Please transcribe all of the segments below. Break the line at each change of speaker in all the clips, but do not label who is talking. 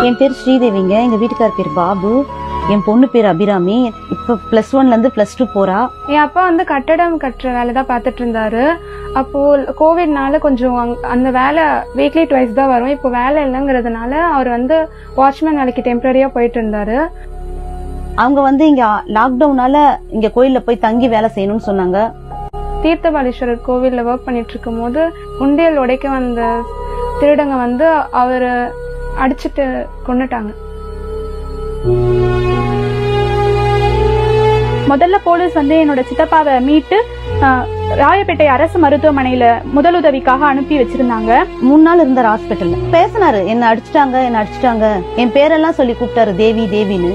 என் பேர் ஸ்ரீதேவிங்க எங்க வீட்டுக்கார் பேர் பாபு என் பொண்ணு பேர் அபிராமி இப்ப பிளஸ் ஒன்ல இருந்து பிளஸ் டூ போறா
என் அப்பா வந்து கட்டடம் கட்டுற வேலை தான் பார்த்துட்டு இருந்தாரு அப்போ கோவிட்னால கொஞ்சம் அங்க- அந்த வேலை வீக்லி ட்வைஸ் தான் வரும் இப்போ வேலை இல்லைங்கிறதுனால அவர் வந்து வாட்ச்மேன் வேலைக்கு டெம்பரரியா போயிட்டு இருந்தாரு
அவங்க வந்து இங்க லாக்டவுனால இங்க கோயில்ல போய் தங்கி வேலை செய்யணும்னு சொன்னாங்க
தீர்த்தபாலீஸ்வரர் கோவில்ல ஒர்க் பண்ணிட்டு இருக்கும் போது உண்டியல் உடைக்க வந்த திருடங்க வந்து அவரை அடிச்சிட்டு கொன்னுட்டாங்க
முதல்ல போலீஸ் வந்து என்னோட சித்தப்பாவை மீட்டு ஆஹ், ராயப்பேட்டை அரசு மருத்துவமனையில முதலுதவிக்காக அனுப்பி வச்சிருந்தாங்க
மூணு நாள் இருந்தார் ஹாஸ்பிட்டல்ல பேசினாரு என்ன அடிச்சிட்டாங்க என்ன அடிச்சிட்டாங்க என் பேரெல்லாம் சொல்லி கூப்பிட்டாரு தேவி தேவின்னு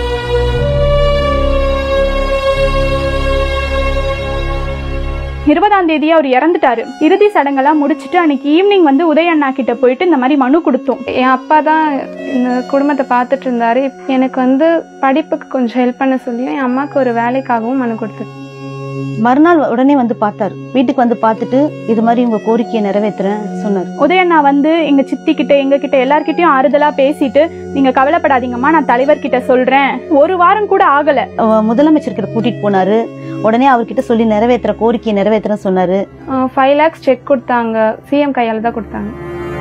இருபதாம் தேதி அவர் இறந்துட்டாரு இறுதி சடங்கெல்லாம் முடிச்சிட்டு அன்னைக்கு ஈவினிங் வந்து உதய அண்ணா கிட்ட போயிட்டு இந்த மாதிரி மனு கொடுத்தோம்
என் அப்பா தான் இந்த குடும்பத்தை பார்த்துட்டு இருந்தாரு எனக்கு வந்து படிப்புக்கு கொஞ்சம் ஹெல்ப் பண்ண சொல்லியும் என் அம்மாவுக்கு ஒரு வேலைக்காகவும் மனு கொடுத்தேன்
மறுநாள் உடனே வந்து பார்த்தாரு வீட்டுக்கு வந்து பார்த்துட்டு இது மாதிரி உங்க கோரிக்கையை நிறைவேத்துறேன் சொன்னாரு
உதயண்ணா வந்து எங்க சித்தி கிட்ட எங்க கிட்ட எல்லார்கிட்டயும் ஆறுதலா பேசிட்டு நீங்க கவலைப்படாதீங்கம்மா நான் தலைவர் கிட்ட சொல்றேன் ஒரு வாரம் கூட ஆகல
அவ முதலமைச்சர் கிட்ட கூட்டிட்டு போனாரு உடனே அவர்கிட்ட சொல்லி நிறைவேத்துற கோரிக்கையை நிறைவேத்துறேன்னு சொன்னாரு
ஃபைவ் லேக்ஸ் செக் கொடுத்தாங்க சிஎம் கையால தான் கொடுத்தாங்க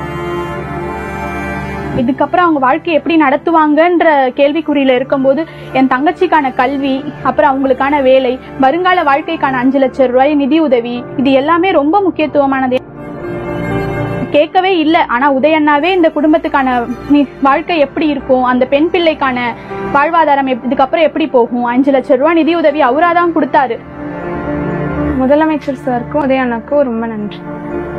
இதுக்கப்புறம் அவங்க வாழ்க்கை எப்படி நடத்துவாங்கன்ற கேள்விக்குறியில இருக்கும்போது என் தங்கச்சிக்கான கல்வி அப்புறம் அவங்களுக்கான வேலை வருங்கால வாழ்க்கைக்கான அஞ்சு லட்சம் ரூபாய் நிதி உதவி இது எல்லாமே ரொம்ப முக்கியத்துவமானது கேட்கவே இல்லை ஆனா உதயண்ணாவே இந்த குடும்பத்துக்கான நி- வாழ்க்கை எப்படி இருக்கும் அந்த பெண் பிள்ளைக்கான வாழ்வாதாரம் எப்- இதுக்கப்புறம் எப்படி போகும் அஞ்சு லட்சம் ரூபாய் நிதி உதவி அவராதான் கொடுத்தாரு
முதலமைச்சர் சாருக்கும் உதய அண்ணாக்கும் ரொம்ப நன்றி